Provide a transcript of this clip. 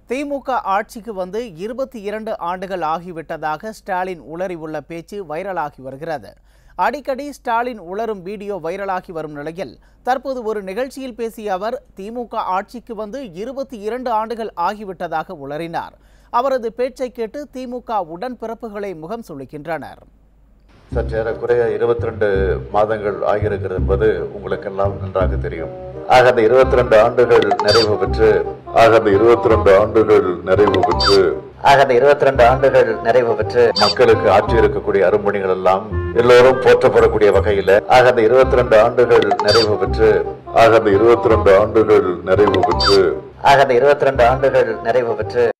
திமுக ஆட்சிக்கு வந்து இருபத்தி இரண்டு ஆண்டுகள் ஆகிவிட்டதாக ஸ்டாலின் உளறியுள்ள பேச்சு வைரலாகி வருகிறது அடிக்கடி ஸ்டாலின் உளரும் வீடியோ வைரலாகி வரும் நிலையில் தற்போது ஒரு நிகழ்ச்சியில் பேசிய அவர் திமுக ஆட்சிக்கு வந்து இருபத்தி இரண்டு ஆண்டுகள் ஆகிவிட்டதாக உளறினார் அவரது பேச்சை கேட்டு திமுக உடன்பிறப்புகளை முகம் சுளிக்கின்றனர் சற்றேறக்குறைய இருபத்தி ரெண்டு மாதங்கள் ஆகியிருக்கிறது என்பது உங்களுக்கெல்லாம் நன்றாக தெரியும் ஆக அந்த இருபத்தி ரெண்டு ஆண்டுகள் நிறைவு பெற்று ஆக அந்த இருபத்தி ரெண்டு ஆண்டுகள் நிறைவு பெற்று ஆக அந்த இருபத்தி ரெண்டு ஆண்டுகள் நிறைவு பெற்று மக்களுக்கு ஆற்றி இருக்கக்கூடிய அரும்பணிகள் எல்லாம் எல்லோரும் போற்றப்படக்கூடிய வகையில ஆக அந்த இருபத்தி ரெண்டு ஆண்டுகள் நிறைவு பெற்று ஆக அந்த இருபத்தி ரெண்டு ஆண்டுகள் நிறைவு பெற்று ஆக அந்த இருபத்தி ரெண்டு ஆண்டுகள் நிறைவு பெற்று